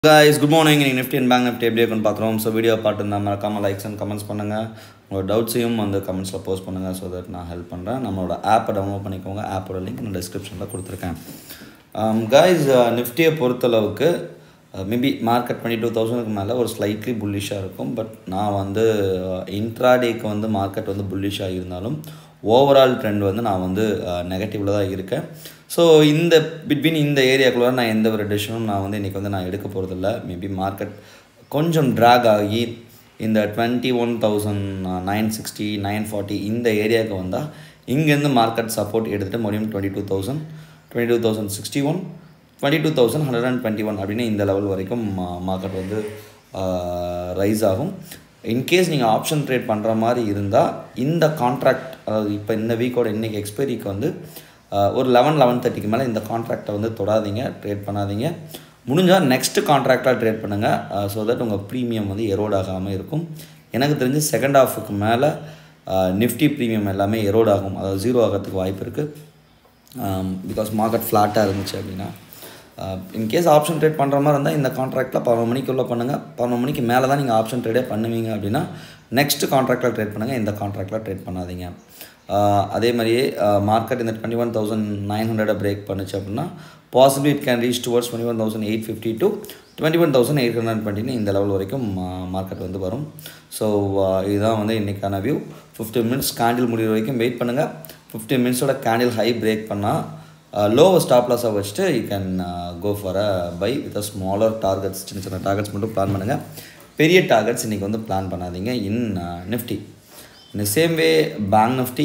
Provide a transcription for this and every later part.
guys good morning நீங்கள் Nifty and bank Nifty எப்படி இருக்குன்னு பார்க்குறோம் ஸோ வீடியோ பார்த்துருந்தா மறக்காமல் லைக்ஸ் அண்ட் கமெண்ட்ஸ் பண்ணுங்கள் உங்களோட டவுட்ஸையும் வந்து கமெண்ட்ஸில் போஸ்ட் பண்ணுங்கள் ஸோ தட் நான் ஹெல்ப் பண்ணுறேன் நம்மளோட ஆப்பை டவுன்லோட் பண்ணிக்கோங்க ஆப்போட லிங்க் நான் டிஸ்கிரிப்ஷனில் கொடுத்துருக்கேன் கைஸ் நிஃப்டியை பொறுத்தளவுக்கு மேபி மார்க்கெட் டுவெண்ட்டி டூ தௌசண்ட்க்கு மேலே ஒரு ஸ்லைட்லி புல்லிஷாக இருக்கும் பட் நான் வந்து இன்ட்ராடேக்கு வந்து மார்க்கெட் வந்து புல்லிஷாக இருந்தாலும் ஓவரால் ட்ரெண்ட் வந்து நான் வந்து நெகட்டிவில் தான் இருக்கேன் ஸோ இந்த பிட்வீன் இந்த ஏரியாக்குள்ளே நான் எந்த ஒரு டெசிஷனும் நான் வந்து இன்றைக்கி வந்து நான் எடுக்க போகிறதில்ல மேபி மார்க்கெட் கொஞ்சம் ட்ராக் ஆகி இந்த twenty one thousand nine sixty nine forty இந்த ஏரியாவுக்கு வந்தால் இங்கேருந்து மார்க்கெட் சப்போர்ட் எடுத்துகிட்டு மறுபடியும் twenty two thousand twenty two thousand sixty one twenty two thousand hundred and twenty one அப்படின்னு இந்த லெவல் வரைக்கும் மார்க்கெட் வந்து ரைஸ் ஆகும் இன்கேஸ் நீங்கள் ஆப்ஷன் ட்ரேட் பண்ணுற மாதிரி இருந்தால் இந்த கான்ட்ராக்ட் அதாவது இப்போ இந்த வீக்கோட இன்றைக்கி எக்ஸ்பைரிக்கு வந்து ஒரு லெவன் லெவன் தேர்ட்டிக்கு மேலே இந்த கான்ட்ராக்டை வந்து தொடாதீங்க ட்ரேட் பண்ணாதீங்க முடிஞ்சால் நெக்ஸ்ட்டு கான்ட்ராக்டாக ட்ரேட் பண்ணுங்கள் ஸோ தட் உங்கள் ப்ரீமியம் வந்து எரோட் ஆகாமல் இருக்கும் எனக்கு தெரிஞ்சு செகண்ட் ஹாஃபுக்கு மேலே நிஃப்டி ப்ரீமியம் எல்லாமே எரோட் ஆகும் அதாவது ஜீரோ ஆகிறதுக்கு வாய்ப்பு இருக்குது பிகாஸ் மார்க்கெட் ஃப்ளாட்டாக இருந்துச்சு அப்படின்னா இன்கேஸ் ஆப்ஷன் ட்ரேட் பண்ணுற மாதிரி இருந்தால் இந்த கான்ட்ராக்டில் பதினொரு மணிக்குள்ளே பண்ணுங்கள் பதினொரு மணிக்கு மேலே தான் நீங்கள் ஆப்ஷன் ட்ரேடே பண்ணுவீங்க அப்படின்னா நெக்ஸ்ட் கான்ட்ராக்டில் ட்ரேட் பண்ணுங்கள் இந்த கான்ட்ராக்டில் ட்ரேட் பண்ணாதீங்க அதே மாதிரியே மார்க்கெட் இந்த டுவெண்ட்டி ஒன் தௌசண்ட் நைன் ஹண்ட்ரடை பிரேக் பண்ணுச்சு அப்படின்னா possible it can reach towards twenty one thousand eight fifty to twenty one thousand eight hundred டுவெண்ட்டின்னு இந்த லெவல் வரைக்கும் மார்க்கெட் வந்து வரும் ஸோ இதுதான் வந்து இன்றைக்கான வியூ ஃபிஃப்டீன் மினிட்ஸ் கேண்டில் முடிகிற வரைக்கும் வெயிட் பண்ணுங்கள் ஃபிஃப்டீன் மினிட்ஸோட கேண்டில் ஹை பிரேக் பண்ணால் லோவை ஸ்டாப் லாஸாக வச்சுட்டு you can go for a buy with a smaller targets சின்ன சின்ன டார்கெட்ஸ் மட்டும் பிளான் பண்ணுங்கள் பெரிய டார்கெட்ஸ் இன்றைக்கி வந்து பிளான் பண்ணாதீங்க இன் நிஃப்டி இந்த same way bank Nifty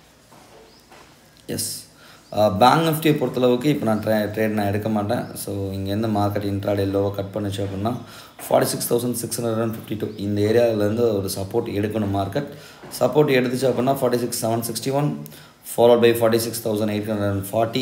as bank நிஃப்டியை பொறுத்தளவுக்கு இப்போ நான் ட்ரே ட்ரேட் நான் எடுக்க மாட்டேன் ஸோ இங்கேருந்து மார்க்கெட் இன்ட்ராடே லோவை கட் பண்ணிச்சு அப்படின்னா forty six thousand six hundred and fifty two இந்த ஏரியாவிலேருந்து ஒரு சப்போர்ட் எடுக்கணும் மார்க்கெட் சப்போர்ட் எடுத்துச்சு அப்படின்னா forty six seven sixty one followed by 46,840,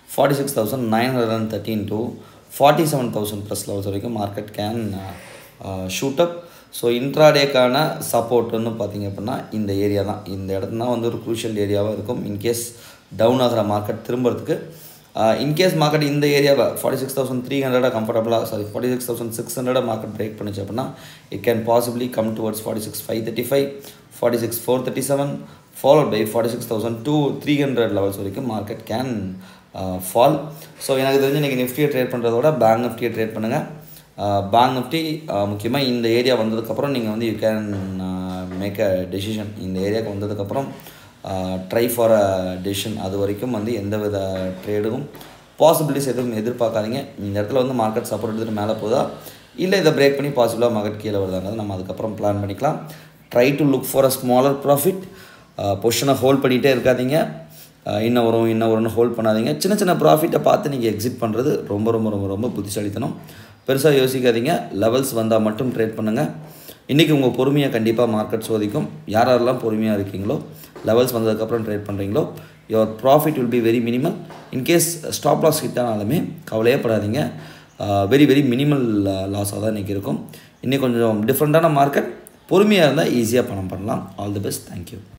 46,913 to 47,000 plus levels வரைக்கும் market can shoot up so இன்ட்ராடேக்கான சப்போர்ட்டுன்னு பார்த்தீங்க அப்படின்னா இந்த ஏரியா தான் இந்த இடத்துல தான் வந்து ஒரு குரூஷியல் ஏரியாவாக இருக்கும் இன்கேஸ் டவுன் ஆகிற மார்க்கெட் திரும்புறதுக்கு இன்கேஸ் மார்க்கெட் இந்த ஏரியாவை ஃபார்ட்டி சிக்ஸ் தௌசண்ட் த்ரீ ஹண்ட்ரடாக கம்ஃபர்டபுளாக sorry forty six thousand six ஹண்ட்ரடாக மார்க்கெட் பிரேக் பண்ணிச்சு அப்படின்னா it can possibly come towards forty six five thirty five forty six four thirty seven followed by forty six thousand two three hundred levels வரைக்கும் market can fall so எனக்கு தெரிஞ்சு இன்றைக்கி நிஃப்டியை trade பண்ணுறதோட bank நிஃப்டியை trade பண்ணுங்கள் bank Nifty முக்கியமாக இந்த ஏரியா வந்ததுக்கப்புறம் நீங்கள் வந்து you can make a decision இந்த ஏரியாவுக்கு வந்ததுக்கப்புறம் ட்ரை ஃபார் அ டெசிஷன் அது வரைக்கும் வந்து எந்த வித ட்ரேடும் பாசிபிலிட்டிஸ் எதுவும் எதிர்பார்க்காதீங்க இந்த இடத்துல வந்து மார்க்கெட் சப்போர்ட் எடுத்துகிட்டு மேலே போதா இல்லை இதை பிரேக் பண்ணி பாசிபிளாக மார்க்கெட் கீழே வருதாங்கிறது நம்ம அதுக்கப்புறம் பிளான் பண்ணிக்கலாம் try to look for a smaller profit பொசிஷனை ஹோல்ட் பண்ணிகிட்டே இருக்காதீங்க இன்னும் வரும் இன்னும் வரும்னு ஹோல்ட் பண்ணாதீங்க சின்ன சின்ன ப்ராஃபிட்டை பார்த்து நீங்கள் எக்ஸிட் பண்ணுறது ரொம்ப ரொம்ப ரொம்ப ரொம்ப புத்திசாலித்தனம் பெருசாக யோசிக்காதீங்க லெவல்ஸ் வந்தால் மட்டும் ட்ரேட் பண்ணுங்கள் இன்றைக்கி உங்கள் பொறுமையை கண்டிப்பாக மார்க்கெட் சோதிக்கும் யார் யாரெல்லாம் பொறுமையாக இருக்கீங்களோ லெவல்ஸ் வந்ததுக்கப்புறம் ட்ரேட் பண்ணுறீங்களோ your profit will be very minimal in case stop loss hit ஆனாலுமே கவலையே படாதீங்க வெரி வெரி மினிமல் லாஸாக தான் இன்றைக்கி இருக்கும் இன்றைக்கி கொஞ்சம் டிஃப்ரெண்ட்டான மார்க்கெட் பொறுமையாக இருந்தால் ஈஸியாக பணம் பண்ணலாம் ஆல் தி பெஸ்ட் தேங்க்யூ